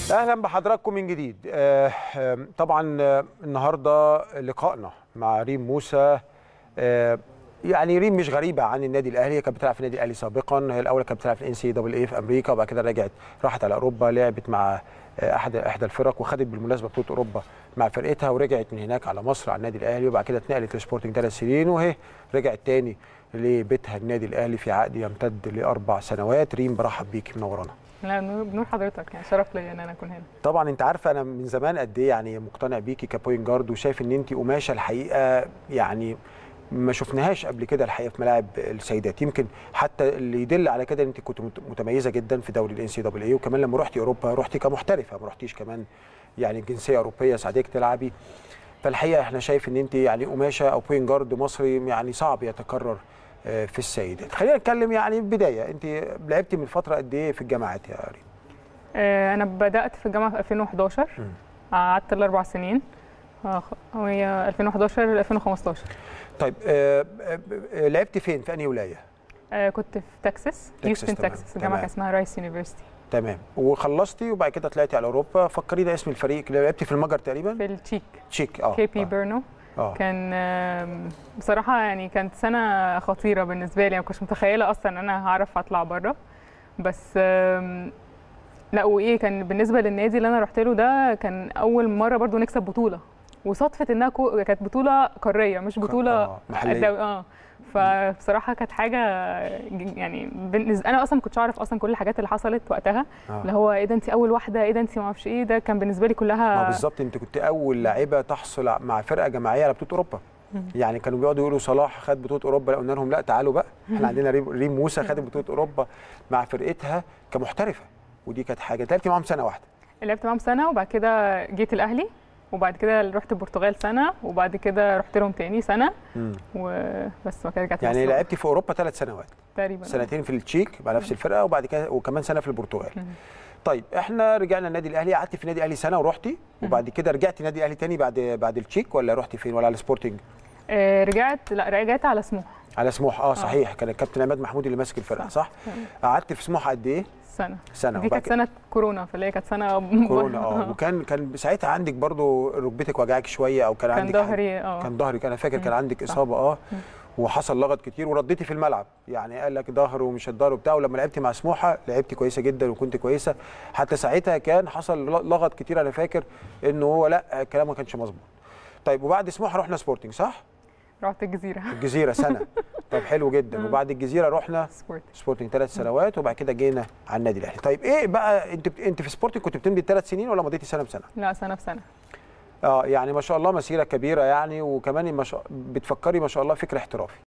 اهلا بحضراتكم من جديد آه، آه، طبعا آه، النهارده لقائنا مع ريم موسى آه، يعني ريم مش غريبه عن النادي الاهلي هي كانت بتلعب في النادي الاهلي سابقا هي الاول كانت بتلعب في الان سي دبل اي في امريكا وبعد كده رجعت راحت على اوروبا لعبت مع آه، احد احدى الفرق وخدت بالمناسبه بطوله اوروبا مع فرقتها ورجعت من هناك على مصر على النادي الاهلي وبعد كده اتنقلت لسبورتنج ثلاث سنين وهي رجعت تاني لبيتها النادي الاهلي في عقد يمتد لاربع سنوات ريم برحب بيكي منورانا لا نور بنور حضرتك يعني شرف ليا ان انا اكون هنا طبعا انت عارفه انا من زمان قد ايه يعني مقتنع بيكي كبوينت جارد وشايف ان انت قماشه الحقيقه يعني ما شفناهاش قبل كده الحقيقه في ملاعب السيدات يمكن حتى اللي يدل على كده ان انت كنت مت- متميزه جدا في دوري الان سي دبل اي وكمان لما رحتي اوروبا رحتي كمحترفه ما رحتيش كمان يعني جنسيه اوروبيه ساعدك تلعبي فالحقيقه احنا شايف ان انت يعني قماشه او بوينت جارد مصري يعني صعب يتكرر آه، في السيدات خلينا نتكلم يعني بدايه انت لعبتي من فتره قد ايه في الجامعات يا ريم آه، انا بدات في الجامعه في 2011 مم. قعدت الاربع سنين آه، خ- وهي 2011 ل 2015 طيب آه، آه، آه، لعبت فين في انهي ولايه آه، كنت في تكساس يوستن تمام، تكساس تمام. الجامعه كان اسمها رايس يونيفرستي تمام وخلصتي وبعد كده طلعتي على اوروبا فكرينا اسم الفريق اللي لعبتي في المجر تقريبا في التشيك تشيك اه كي بي آه، بيرنو اه كان آم، بصراحه يعني كانت سنه خطيره بالنسبه لي ما كنتش متخيله اصلا ان انا هعرف اطلع بره بس آم، لا وايه كان بالنسبه للنادي اللي انا رحت له ده كان اول مره برضو نكسب بطوله وصدفه انها كو- كانت بطوله قاريه مش بطوله آه، محلية. دو- اه فبصراحه كانت حاجه ج- يعني بالنسبة انا اصلا ما كنتش اعرف اصلا كل الحاجات اللي حصلت وقتها آه. اللي هو ايه ده انت اول واحده ايه ده انت ما اعرفش ايه ده كان بالنسبه لي ما كلها بالظبط انت كنت اول لاعبه تحصل مع فرقه جماعيه على بطوله اوروبا مم. يعني كانوا بيقعدوا يقولوا صلاح خد بطوله اوروبا لا قلنا لهم لا تعالوا بقى احنا عندنا ريم ريم موسى خدت بطوله اوروبا مع فرقتها كمحترفه ودي كانت حاجه لعبتي معاهم سنه واحده لعبت معاهم سنه وبعد كده جيت الاهلي وبعد كده رحت البرتغال سنه وبعد كده رحت لهم تاني سنه مم. وبس ما كده جت يعني مصر لعبتي في اوروبا ثلاث سنوات تقريبا سنتين في التشيك مع نفس الفرقه وبعد كده وكمان سنه في البرتغال مم. طيب احنا رجعنا النادي الاهلي قعدتي في النادي الاهلي سنه ورحتي وبعد كده رجعتي النادي الاهلي تاني بعد بعد التشيك ولا رحتي فين ولا على سبورتنج آه، رجعت لا رجعت على سموحه على سموحه اه صحيح كان الكابتن عماد محمود اللي ماسك الفرقه صح قعدت في سموحه قد ايه سنه سنه دي وبعد كانت سنه كورونا فاللي هي كانت سنه كورونا اه وكان كان ساعتها عندك برضو ركبتك وجعك شويه او كان, كان عندك حاجة- ظهري اه كان ظهرك انا فاكر كان مم. عندك صح. اصابه اه مم. وحصل لغط كتير ورديتي في الملعب يعني قال لك ظهر ومش الظهر وبتاع ولما لعبتي مع سموحه لعبتي كويسه جدا وكنت كويسه حتى ساعتها كان حصل لغط كتير انا فاكر انه هو لا الكلام ما كانش مظبوط طيب وبعد سموحه رحنا سبورتنج صح رحت الجزيره الجزيره سنه طب حلو جدا وبعد الجزيره رحنا سبورت سبورتنج ثلاث سنوات وبعد كده جينا على النادي الاهلي طيب ايه بقى انت بت... انت في سبورتنج كنت بتمضي ثلاث سنين ولا مضيتي سنه بسنه لا سنه بسنه اه يعني ما شاء الله مسيره كبيره يعني وكمان ما شاء... بتفكري ما شاء الله فكر احترافي